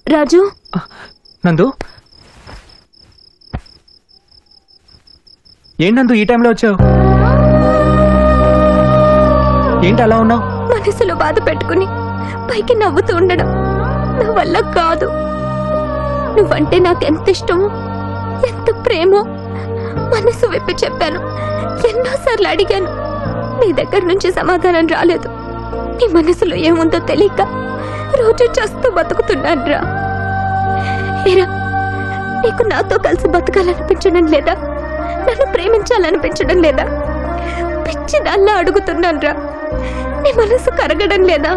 రాజు నందు ఏంటి నందు ఈ టైంలో వచ్చావు ఏంటి అలా ఉన్నావు మనసులో బాధ పెట్టుకుని పైకి నవ్వుతూ ఉండడం నా వల్ల కాదు నువ్వంటే నాకెంత ఇష్టమో ఎంత ప్రేమో మనసు విప్పి చెప్పాను ఎన్నోసార్లు అడిగాను నీ దగ్గర నుంచి సమాధానం రాలేదు నీ మనసులో ఏముందో తెలియక రోజు చేస్తూ బతుకుతున్నాను రా ఏరా నీకు నాతో కలిసి బతకాలనిపించడం లేదా నన్ను ప్రేమించాలనిపించడం లేదా పిచ్చి దాల్లా అడుగుతున్నాను రా నీ మనసు కరగడం లేదా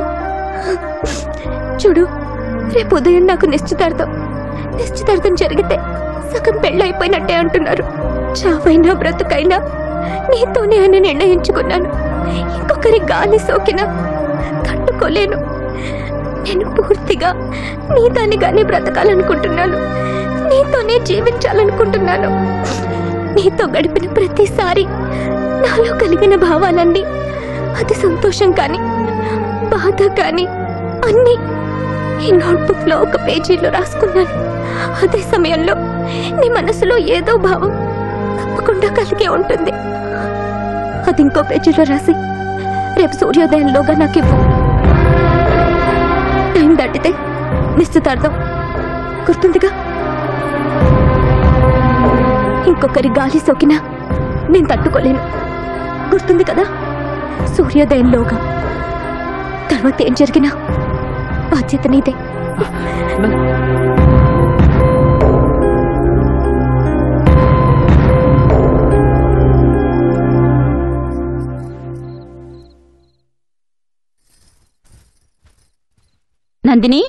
చూడు రేపు ఉదయం నాకు నిశ్చితార్థం నిశ్చితార్థం జరిగితే సగం పెళ్ళైపోయినట్టే అంటున్నారు చావైనా బ్రతుకైనా నీతోనే అని నిర్ణయించుకున్నాను ఇంకొకరి గాలి సోకినా తట్టుకోలేను నేను పూర్తిగా నీదానిగానే బ్రతకాలనుకుంటున్నాను నీతోనే జీవించాలనుకుంటున్నాను నీతో గడిపిన ప్రతిసారి నాలో కలిగిన భావాలన్నీ అది సంతోషం కానీ బాధ కానీ అన్నీ ఈ నోట్బుక్ లో ఒక పేజీలో రాసుకున్నాను అదే సమయంలో నీ మనసులో ఏదో భావం తప్పకుండా కలిగే ఉంటుంది అది ఇంకో పేజీలో రాసి రేపు సూర్యోదయంలోగా నాకు ఇవ్వు టైం దాటితే నిశ్చితార్థం గుర్తుందిగా ఇంకొకరి గాలి సోకినా నేను తట్టుకోలేను గుర్తుంది కదా సూర్యోదయంలోగా తర్వాత ఏం జరిగినా బాధ్యత నీదే నందిని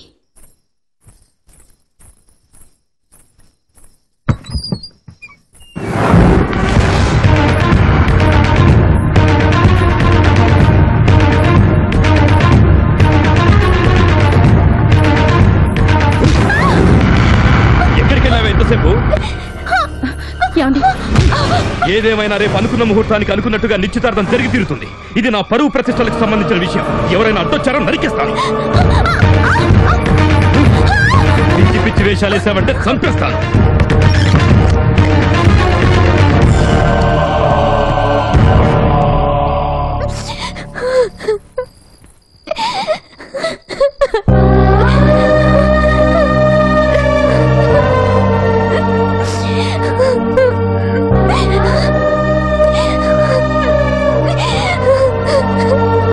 ఎక్కడికి వెళ్ళావే ఎంతసేపు ఏమండి ఏదేమైనా రేపు అనుకున్న ముహూర్తానికి అనుకున్నట్టుగా నిశ్చితార్థం జరిగి తీరుతుంది ఇది నా పరువు ప్రతిష్టలకు సంబంధించిన విషయం ఎవరైనా అడ్డొచ్చారో నరికేస్తాను పిచ్చి పిచ్చి వేషాలు వేసావంటే చంపేస్తాను